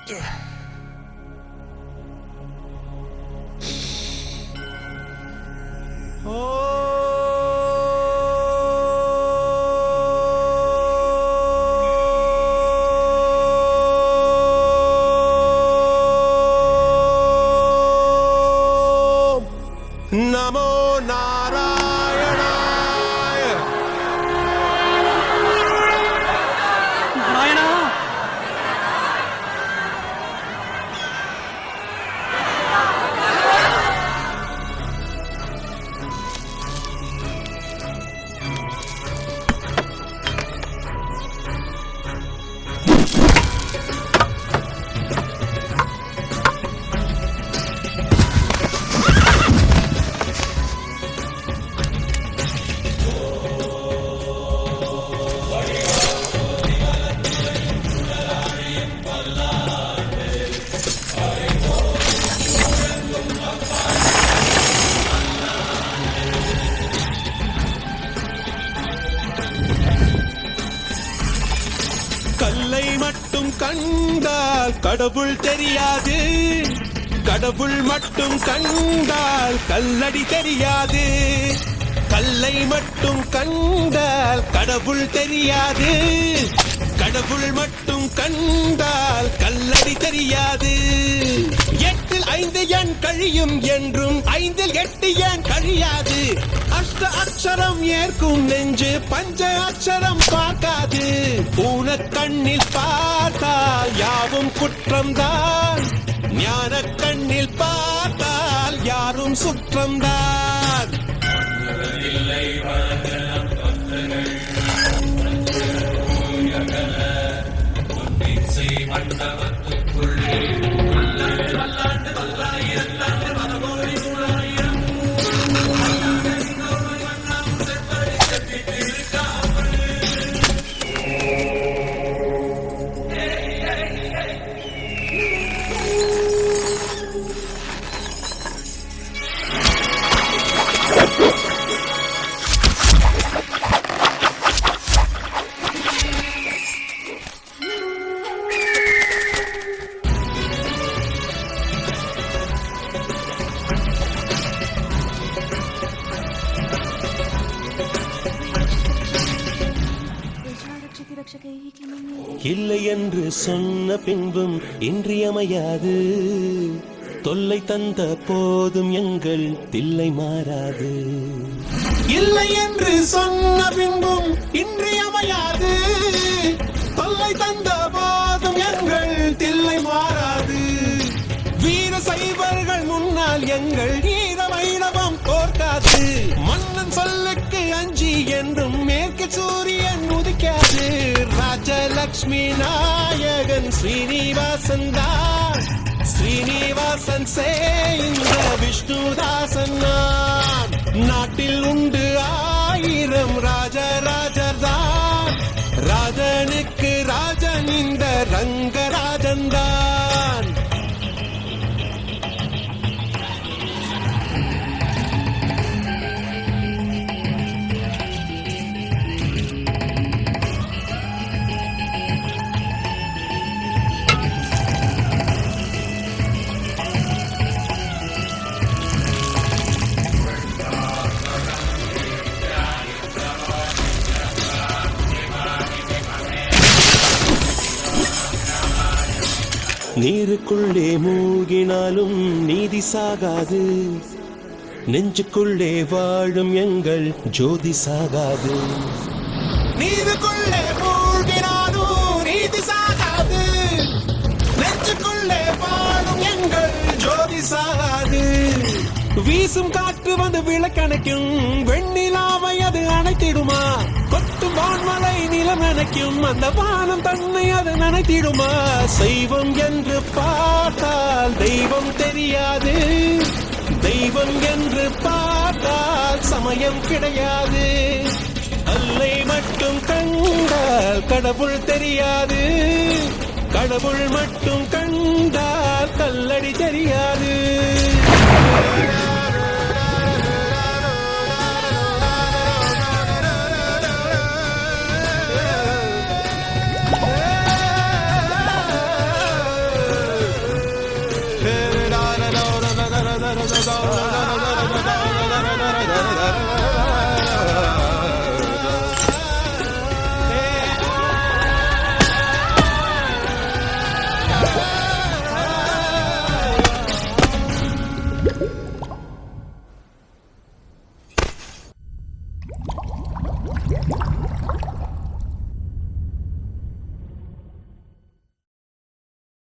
நமோ நாராயணாய நாராயணா கல்லை மட்டும் கண்டால் கடவுள் தெரியாது கடவுள் மட்டும் கண்டால் கல்லடி தெரியாது கல்லை மட்டும் கண்டால் கடவுள் தெரியாது கடவுள் மட்டும் கண்டால் கல்லடி தெரியாது எட்டில் ஐந்து எண் கழியும் என்றும் ஐந்தில் எட்டு எண் கழியாது அஷ்ட அக்ஷரம் ஏற்கும் நெஞ்சு பஞ்ச அக்ஷரம் பார்க்காது ஊன கண்ணில் பார்த்தால் யாவும் குற்றம்தான் ஞான கண்ணில் பார்த்தால் யாரும் சுற்றம்தான் रक्षति रक्षकैः किमन्ये இல்லை என்று சொன்ன பின்பும் இன்றியமையாது தொல்லை தந்த போதும் எங்கள் தில்லை மாறாது இல்லை என்று சொன்ன பின்பும் இன்றியமையாது தொல்லை தந்த போதும் எங்கள் தில்லை மாறாது வீர சைவர்கள் முன்னால் எங்கள் ஈர வைணவம் தோற்காது மன்னன் சொல்லுக்கு அஞ்சி என்றும் மேற்கு சூரியன் உதிக்காது ராஜலக்ஷ்மி நாயகன் ஸ்ரீனிவாசன் தான் ஸ்ரீனிவாசன் சேந்த விஷ்ணுதாசன் நான் நாட்டில் உண்டு ஆயிரம் ராஜராஜர் தான் ராஜனுக்கு ராஜன் இந்த ரங்கராஜன் தான் நீருக்குள்ளே மூழ்கினாலும் நீதி சாகாது நெஞ்சுக்குள்ளே வாழும் எங்கள் ஜோதி சாகாது நீருக்குள்ளே மூழ்கினாலும் நீதி சாகாது நெஞ்சுக்குள்ளே வாழும் எங்கள் ஜோதி சாகாது வீசும் காற்று வந்து விளக்கணைக்கும் வெண்ணிலாவை அது அணைத்திடுமா கொட்டும் வான்மலை நிலம் நினைக்கும் அந்த வானம் தன்னை அது நினைத்திடுமா செய்வம் என்று பார்த்தால் தெய்வம் தெரியாது தெய்வம் என்று பார்த்தால் சமயம் கிடையாது அல்லை மட்டும் கண்டால் கடவுள் தெரியாது கடவுள் மட்டும் கண்டால் கல்லடி தெரியாது